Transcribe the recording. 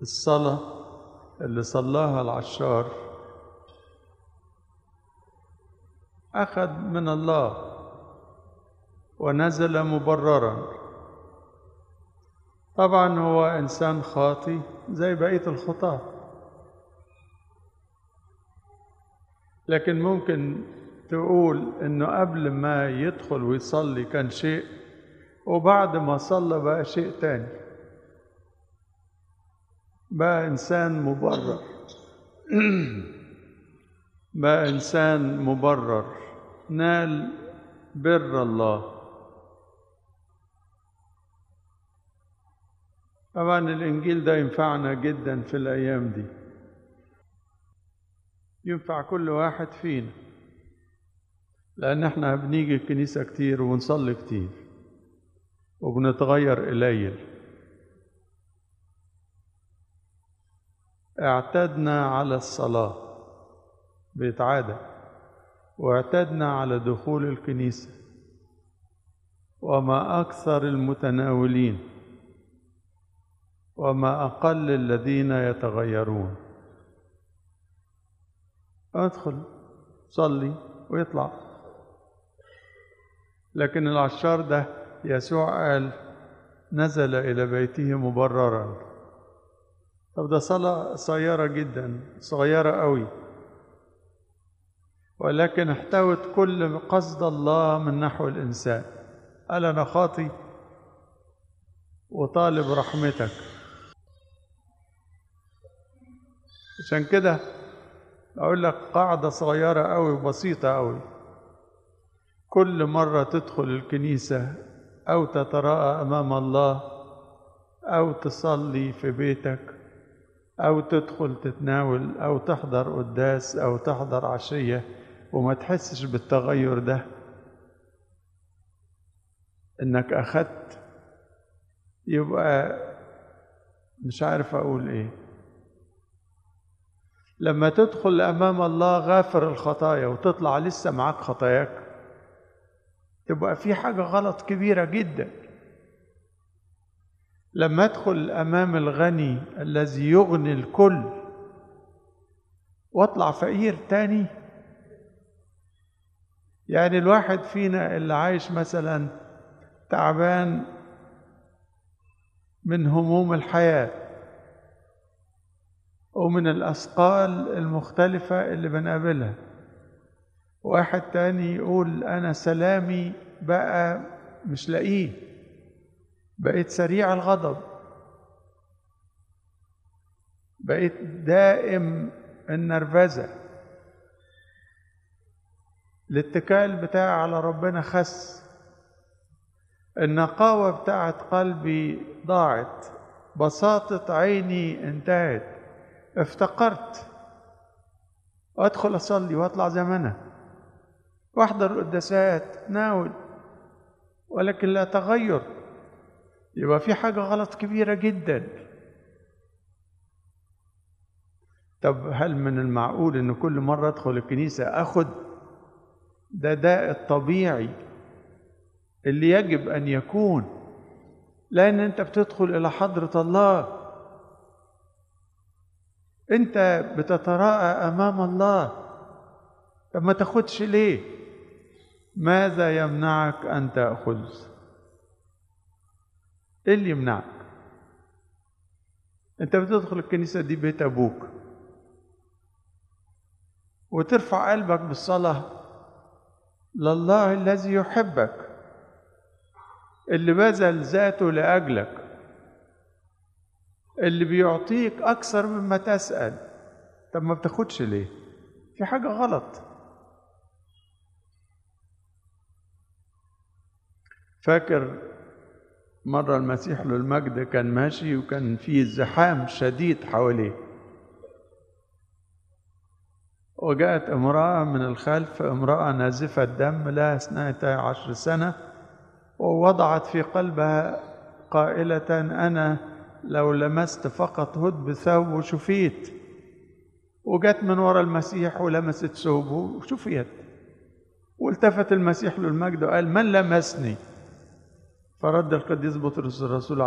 الصلاة اللي صلاها العشار أخذ من الله ونزل مبررا طبعا هو إنسان خاطي زي بقية الخطاة لكن ممكن تقول إنه قبل ما يدخل ويصلي كان شيء وبعد ما صلى بقى شيء تاني بقى إنسان مبرر بقى إنسان مبرر نال بر الله طبعا الإنجيل ده ينفعنا جدا في الأيام دي ينفع كل واحد فينا لأن احنا بنيجي الكنيسة كتير ونصلي كتير وبنتغير قليل اعتدنا على الصلاة بيتعادة واعتدنا على دخول الكنيسة وما أكثر المتناولين وما أقل الذين يتغيرون أدخل صلي ويطلع لكن العشار ده يسوع قال نزل إلى بيته مبررا طب ده صلاة قصيرة جدا صغيرة قوي ولكن احتوت كل قصد الله من نحو الإنسان قال أنا خاطي وطالب رحمتك عشان كده أقول لك قاعدة صغيرة أوي وبسيطة أوي كل مرة تدخل الكنيسة أو تتراءى أمام الله أو تصلي في بيتك أو تدخل تتناول أو تحضر قداس أو تحضر عشية وما تحسش بالتغير ده إنك أخدت يبقى مش عارف أقول إيه لما تدخل أمام الله غافر الخطايا وتطلع لسه معاك خطاياك تبقى في حاجة غلط كبيرة جدا لما ادخل أمام الغني الذي يغني الكل واطلع فقير تاني يعني الواحد فينا اللي عايش مثلا تعبان من هموم الحياه ومن الأثقال المختلفة اللي بنقابلها واحد تاني يقول أنا سلامي بقى مش لاقيه بقيت سريع الغضب بقيت دائم النرفزة الاتكال بتاعي على ربنا خس النقاوة بتاعت قلبي ضاعت بساطة عيني انتهت افتقرت وادخل اصلي واطلع زي ما انا واحضر القداسات ناول ولكن لا تغير يبقى في حاجة غلط كبيرة جدا طب هل من المعقول ان كل مرة ادخل الكنيسة اخد ده ده الطبيعي اللي يجب ان يكون لان انت بتدخل الى حضرة الله انت بتتراءى امام الله طب ما تاخدش ليه ماذا يمنعك ان تاخذ ايه اللي يمنعك انت بتدخل الكنيسه دي بيت ابوك وترفع قلبك بالصلاه لله الذي يحبك اللي بذل ذاته لاجلك اللي بيعطيك أكثر مما تسأل طب ما بتاخدش ليه؟ في حاجة غلط فاكر مرة المسيح له المجد كان ماشي وكان في زحام شديد حواليه وجاءت امرأة من الخلف امرأة نازفة الدم لها اثنتا عشر سنة ووضعت في قلبها قائلة أنا لو لمست فقط هدب ثوبه شفيت وجت من ورا المسيح ولمست ثوبه وشفيت والتفت المسيح له المجد وقال من لمسني فرد القديس بطرس الرسول